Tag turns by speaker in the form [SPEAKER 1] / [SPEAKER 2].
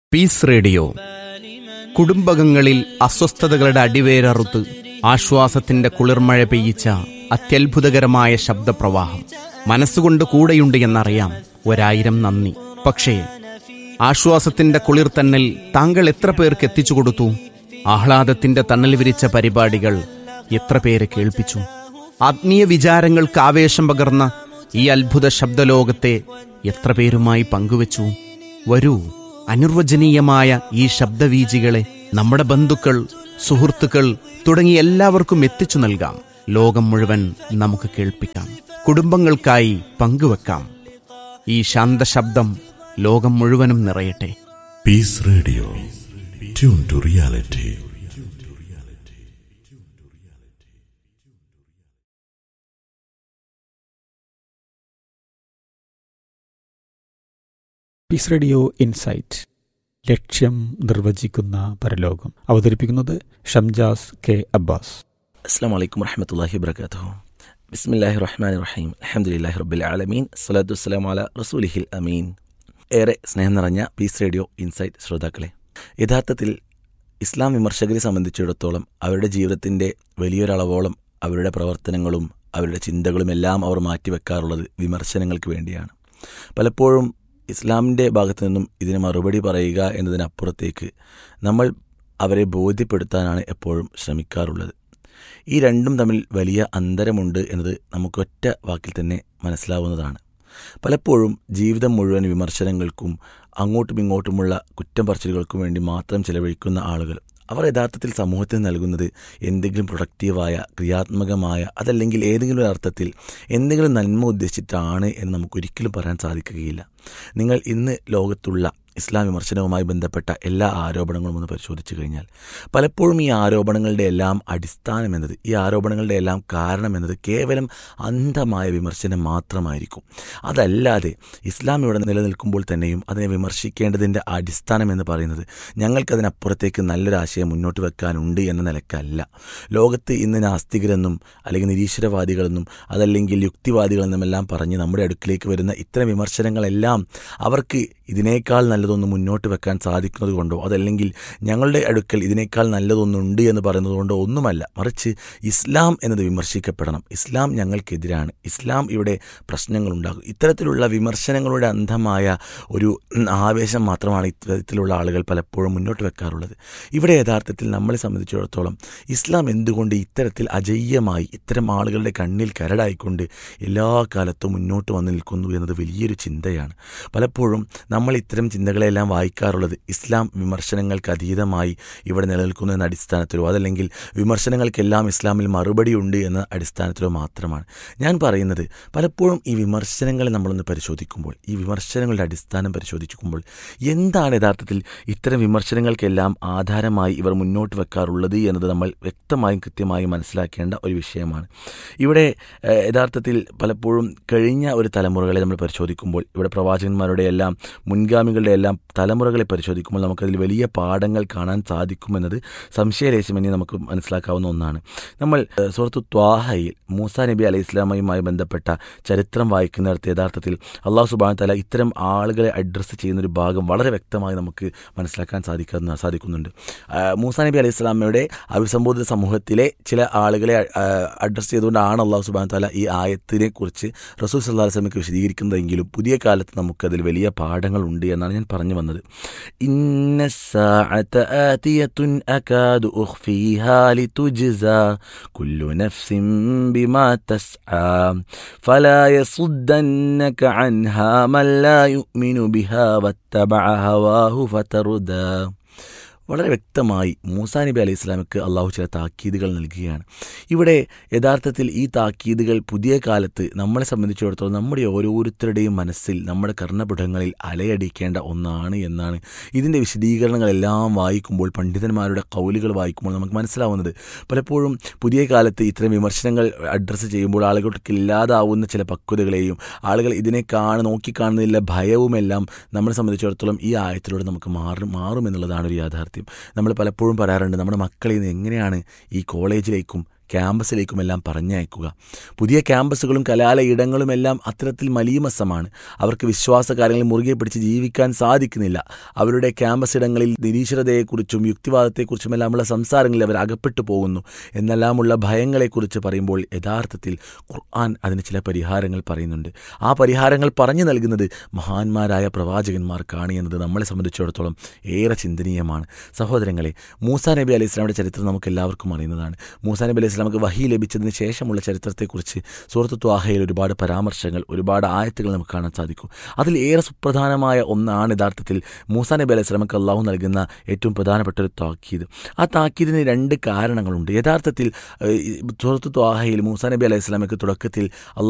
[SPEAKER 1] Piece radio കുടുംബകങ്ങളിൽ അസ്വസ്ഥതകളുടെ അടിവേരറുത്ത് ആശ്വാസത്തിന്റെ കുളിർമഴ പെയ്യിച്ച അത്യത്ഭുതകരമായ ശബ്ദപ്രവാഹം മനസ്സുകൊണ്ട് കൂടെയുണ്ട് എന്നറിയാം ഒരായിരം നന്ദി പക്ഷേ ആശ്വാസത്തിന്റെ കുളിർ തന്നൽ താങ്കൾ എത്ര പേർക്ക് എത്തിച്ചു കൊടുത്തു ആഹ്ലാദത്തിന്റെ തണൽ വിരിച്ച പരിപാടികൾ എത്ര പേരെ കേൾപ്പിച്ചു ആത്മീയ വിചാരങ്ങൾക്ക് ആവേശം പകർന്ന ഈ അത്ഭുത ശബ്ദലോകത്തെ എത്ര പേരുമായി പങ്കുവച്ചു വരൂ അനിർവചനീയമായ ഈ ശബ്ദവീജികളെ നമ്മുടെ ബന്ധുക്കൾ സുഹൃത്തുക്കൾ തുടങ്ങി എല്ലാവർക്കും എത്തിച്ചു നൽകാം ലോകം മുഴുവൻ നമുക്ക് കേൾപ്പിക്കാം കുടുംബങ്ങൾക്കായി പങ്കുവെക്കാം ഈ ശാന്തശബ്ദം ലോകം മുഴുവനും നിറയട്ടെ
[SPEAKER 2] Peace Radio. Tune to reality.
[SPEAKER 3] Peace Radio Insight ലക്ഷ്യം നിർവചിക്കുന്ന പരലോകം അവതരിപ്പിക്കുന്നത് ഷംജാസ് കെ അബ്ബാസ്
[SPEAKER 4] അസ്സാം വലൈക്കും വറഹമത്തല്ലാഹി വബർക്കാത്തു ബിസ്മില്ലാഹി റഹ്മാൻ റഹീം അലഹമുല്ലാഹി റബ്ബിൽ ആലമീൻ സ്വലാത്തു വസ്സലാം അല റസൂലിഹിൽ അമീൻ ഏറെ സ്നേഹം നിറഞ്ഞ പീസ് റേഡിയോ ഇൻസൈറ്റ് ശ്രോതാക്കളെ യഥാർത്ഥത്തിൽ ഇസ്ലാം വിമർശകരെ സംബന്ധിച്ചിടത്തോളം അവരുടെ ജീവിതത്തിൻ്റെ വലിയൊരളവോളം അവരുടെ പ്രവർത്തനങ്ങളും അവരുടെ ചിന്തകളും എല്ലാം അവർ മാറ്റിവെക്കാറുള്ളത് വിമർശനങ്ങൾക്ക് വേണ്ടിയാണ് പലപ്പോഴും ഇസ്ലാമിൻ്റെ ഭാഗത്തു നിന്നും ഇതിന് മറുപടി പറയുക എന്നതിനപ്പുറത്തേക്ക് നമ്മൾ അവരെ ബോധ്യപ്പെടുത്താനാണ് എപ്പോഴും ശ്രമിക്കാറുള്ളത് ഈ രണ്ടും തമ്മിൽ വലിയ അന്തരമുണ്ട് എന്നത് നമുക്കൊറ്റ വാക്കിൽ തന്നെ മനസ്സിലാവുന്നതാണ് പലപ്പോഴും ജീവിതം മുഴുവൻ വിമർശനങ്ങൾക്കും അങ്ങോട്ടും ഇങ്ങോട്ടുമുള്ള കുറ്റം പറച്ചിലുകൾക്കും വേണ്ടി മാത്രം ചെലവഴിക്കുന്ന ആളുകൾ അവർ യഥാർത്ഥത്തിൽ സമൂഹത്തിന് നൽകുന്നത് എന്തെങ്കിലും പ്രൊഡക്റ്റീവായ ക്രിയാത്മകമായ അതല്ലെങ്കിൽ ഏതെങ്കിലും ഒരു അർത്ഥത്തിൽ എന്തെങ്കിലും നന്മ ഉദ്ദേശിച്ചിട്ടാണ് എന്ന് നമുക്കൊരിക്കലും പറയാൻ സാധിക്കുകയില്ല നിങ്ങൾ ഇന്ന് ലോകത്തുള്ള ഇസ്ലാം വിമർശനവുമായി ബന്ധപ്പെട്ട എല്ലാ ആരോപണങ്ങളും ഒന്ന് പരിശോധിച്ചു കഴിഞ്ഞാൽ പലപ്പോഴും ഈ ആരോപണങ്ങളുടെ എല്ലാം അടിസ്ഥാനം എന്നത് ഈ ആരോപണങ്ങളുടെ എല്ലാം കാരണം എന്നത് കേവലം അന്ധമായ വിമർശനം മാത്രമായിരിക്കും അതല്ലാതെ ഇസ്ലാം ഇവിടെ നിലനിൽക്കുമ്പോൾ തന്നെയും അതിനെ വിമർശിക്കേണ്ടതിൻ്റെ അടിസ്ഥാനം എന്ന് പറയുന്നത് ഞങ്ങൾക്കതിനപ്പുറത്തേക്ക് നല്ലൊരു ആശയം മുന്നോട്ട് വെക്കാനുണ്ട് എന്ന നിലക്കല്ല ലോകത്ത് ഇന്ന് നാസ്തികരെന്നും അല്ലെങ്കിൽ നിരീശ്വരവാദികളെന്നും അതല്ലെങ്കിൽ യുക്തിവാദികളെന്നും എല്ലാം പറഞ്ഞ് നമ്മുടെ അടുക്കിലേക്ക് വരുന്ന ഇത്തരം വിമർശനങ്ങളെല്ലാം അവർക്ക് ഇതിനേക്കാൾ നല്ലതൊന്ന് മുന്നോട്ട് വെക്കാൻ സാധിക്കുന്നത് കൊണ്ടോ അതല്ലെങ്കിൽ ഞങ്ങളുടെ അടുക്കൽ ഇതിനേക്കാൾ നല്ലതൊന്നുണ്ട് എന്ന് പറയുന്നത് കൊണ്ടോ ഒന്നുമല്ല മറിച്ച് ഇസ്ലാം എന്നത് വിമർശിക്കപ്പെടണം ഇസ്ലാം ഞങ്ങൾക്കെതിരാണ് ഇസ്ലാം ഇവിടെ പ്രശ്നങ്ങളുണ്ടാകും ഇത്തരത്തിലുള്ള വിമർശനങ്ങളുടെ അന്ധമായ ഒരു ആവേശം മാത്രമാണ് ഇത്തരത്തിലുള്ള ആളുകൾ പലപ്പോഴും മുന്നോട്ട് വെക്കാറുള്ളത് ഇവിടെ യഥാർത്ഥത്തിൽ നമ്മളെ സംബന്ധിച്ചിടത്തോളം ഇസ്ലാം എന്തുകൊണ്ട് ഇത്തരത്തിൽ അജയ്യമായി ഇത്തരം ആളുകളുടെ കണ്ണിൽ കരടായിക്കൊണ്ട് എല്ലാ കാലത്തും മുന്നോട്ട് വന്നു നിൽക്കുന്നു എന്നത് വലിയൊരു ചിന്തയാണ് പലപ്പോഴും നമ്മൾ ഇത്തരം ചിന്തകളെല്ലാം വായിക്കാറുള്ളത് ഇസ്ലാം വിമർശനങ്ങൾക്ക് അതീതമായി ഇവിടെ നിലനിൽക്കുന്നു എന്ന അടിസ്ഥാനത്തിലോ അതല്ലെങ്കിൽ വിമർശനങ്ങൾക്കെല്ലാം ഇസ്ലാമിൽ മറുപടിയുണ്ട് എന്ന അടിസ്ഥാനത്തിലോ മാത്രമാണ് ഞാൻ പറയുന്നത് പലപ്പോഴും ഈ വിമർശനങ്ങളെ നമ്മളൊന്ന് പരിശോധിക്കുമ്പോൾ ഈ വിമർശനങ്ങളുടെ അടിസ്ഥാനം പരിശോധിക്കുമ്പോൾ എന്താണ് യഥാർത്ഥത്തിൽ ഇത്തരം വിമർശനങ്ങൾക്കെല്ലാം ആധാരമായി ഇവർ മുന്നോട്ട് വെക്കാറുള്ളത് എന്നത് നമ്മൾ വ്യക്തമായും കൃത്യമായും മനസ്സിലാക്കേണ്ട ഒരു വിഷയമാണ് ഇവിടെ ഏഹ്, യഥാർത്ഥത്തിൽ പലപ്പോഴും കഴിഞ്ഞ ഒരു തലമുറകളെ നമ്മൾ പരിശോധിക്കുമ്പോൾ ഇവിടെ പ്രവാചകന്മാരുടെ എല്ലാം മുൻഗാമികളുടെ എല്ലാം തലമുറകളെ പരിശോധിക്കുമ്പോൾ നമുക്കതിൽ വലിയ പാഠങ്ങൾ കാണാൻ സാധിക്കുമെന്നത് സംശയലേശമെന്ന് നമുക്ക് മനസ്സിലാക്കാവുന്ന ഒന്നാണ് നമ്മൾ ഏഹ്, സുഹൃത്തു ത്വാഹയിൽ മൂസ നബി അലൈഹി ഇസ്ലാമയുമായി ബന്ധപ്പെട്ട ചരിത്രം വായിക്കുന്നിടത്ത് യഥാർത്ഥത്തിൽ അള്ളാഹു സുബാൻ തല ഇത്തരം ആളുകളെ അഡ്രസ്സ് ചെയ്യുന്ന ഒരു ഭാഗം വളരെ വ്യക്തമായി നമുക്ക് മനസ്സിലാക്കാൻ സാധിക്കുന്ന സാധിക്കുന്നുണ്ട് ആ, മൂസ നബി അലൈഹി ഇസ്ലാമയുടെ അഭിസംബോധിത സമൂഹത്തിലെ ചില ആളുകളെ ആ, അഡ്രസ്സ് ചെയ്തുകൊണ്ടാണ് അള്ളാഹു സുബാൻ താല ഈ ആയത്തിനെ കുറിച്ച് റസൂൽ സല്ലാ വസ്ലമയ്ക്ക് വിശദീകരിക്കുന്നതെങ്കിലും പുതിയ കാലത്ത് നമുക്കതിൽ വലിയ പാഠങ്ങളുണ്ട് എന്നാണ് ഞാൻ പറഞ്ഞു വന്നത് ഇന്ന الساعة آتية أكاد أخفيها لتجزى كل نفس بما تسعى فلا يصدنك عنها من لا يؤمن بها واتبع هواه فتردى വളരെ വ്യക്തമായി മൂസാ നബി അലൈഹി ഇസ്ലാമിക്ക് അള്ളാഹു ചില താക്കീതുകൾ നൽകുകയാണ് ഇവിടെ യഥാർത്ഥത്തിൽ ഈ താക്കീതുകൾ പുതിയ കാലത്ത് നമ്മളെ സംബന്ധിച്ചിടത്തോളം നമ്മുടെ ഓരോരുത്തരുടെയും മനസ്സിൽ നമ്മുടെ കർണപുടങ്ങളിൽ അലയടിക്കേണ്ട ഒന്നാണ് എന്നാണ് ഇതിൻ്റെ വിശദീകരണങ്ങളെല്ലാം വായിക്കുമ്പോൾ പണ്ഡിതന്മാരുടെ കൗലുകൾ വായിക്കുമ്പോൾ നമുക്ക് മനസ്സിലാവുന്നത് പലപ്പോഴും പുതിയ കാലത്ത് ഇത്തരം വിമർശനങ്ങൾ അഡ്രസ്സ് ചെയ്യുമ്പോൾ ആളുകൾക്ക് ഇല്ലാതാവുന്ന ചില പക്വതകളെയും ആളുകൾ ഇതിനെ കാണ നോക്കിക്കാണുന്നതിലെ ഭയവുമെല്ലാം നമ്മളെ സംബന്ധിച്ചിടത്തോളം ഈ ആയത്തിലൂടെ നമുക്ക് മാറും മാറുമെന്നുള്ളതാണ് ഒരു യാഥാർത്ഥ്യം നമ്മൾ പലപ്പോഴും പറയാറുണ്ട് നമ്മുടെ മക്കളെ ഇന്ന് എങ്ങനെയാണ് ഈ കോളേജിലേക്കും ക്യാമ്പസിലേക്കുമെല്ലാം പറഞ്ഞയക്കുക പുതിയ ക്യാമ്പസുകളും കലാലയിടങ്ങളുമെല്ലാം അത്തരത്തിൽ മലീമസമാണ് അവർക്ക് വിശ്വാസ കാര്യങ്ങൾ മുറുകെ പിടിച്ച് ജീവിക്കാൻ സാധിക്കുന്നില്ല അവരുടെ ക്യാമ്പസ് ഇടങ്ങളിൽ നിരീശ്വരതയെക്കുറിച്ചും യുക്തിവാദത്തെക്കുറിച്ചുമെല്ലാമുള്ള സംസാരങ്ങളിൽ അവർ അകപ്പെട്ടു പോകുന്നു എന്നെല്ലാമുള്ള ഭയങ്ങളെക്കുറിച്ച് പറയുമ്പോൾ യഥാർത്ഥത്തിൽ ഖുർആൻ അതിന് ചില പരിഹാരങ്ങൾ പറയുന്നുണ്ട് ആ പരിഹാരങ്ങൾ പറഞ്ഞു നൽകുന്നത് മഹാന്മാരായ പ്രവാചകന്മാർക്കാണ് എന്നത് നമ്മളെ സംബന്ധിച്ചിടത്തോളം ഏറെ ചിന്തനീയമാണ് സഹോദരങ്ങളെ മൂസ നബി അലൈഹി ഇസ്ലാമിൻ്റെ ചരിത്രം നമുക്ക് എല്ലാവർക്കും അറിയുന്നതാണ് മൂസ നബി അലൈഹി ഇസ്ലാമക്ക് വഹി ലഭിച്ചതിന് ശേഷമുള്ള ചരിത്രത്തെക്കുറിച്ച് സൂറത്ത് ത്വാഹയിൽ ഒരുപാട് പരാമർശങ്ങൾ ഒരുപാട് ആയത്തുകൾ നമുക്ക് കാണാൻ സാധിക്കും അതിൽ ഏറെ സുപ്രധാനമായ ഒന്നാണ് യഥാർത്ഥത്തിൽ മൂസ നബി അലൈഹി സ്വലമക്ക് അള്ളാഹു നൽകുന്ന ഏറ്റവും പ്രധാനപ്പെട്ട ഒരു താക്കീത് ആ താക്കീതിന് രണ്ട് കാരണങ്ങളുണ്ട് യഥാർത്ഥത്തിൽ ഏഹ്, സൂറത്ത് ത്വാഹയിൽ മൂസ നബി അലൈഹി സ്വലാമക്ക് തുടക്കത്തിൽ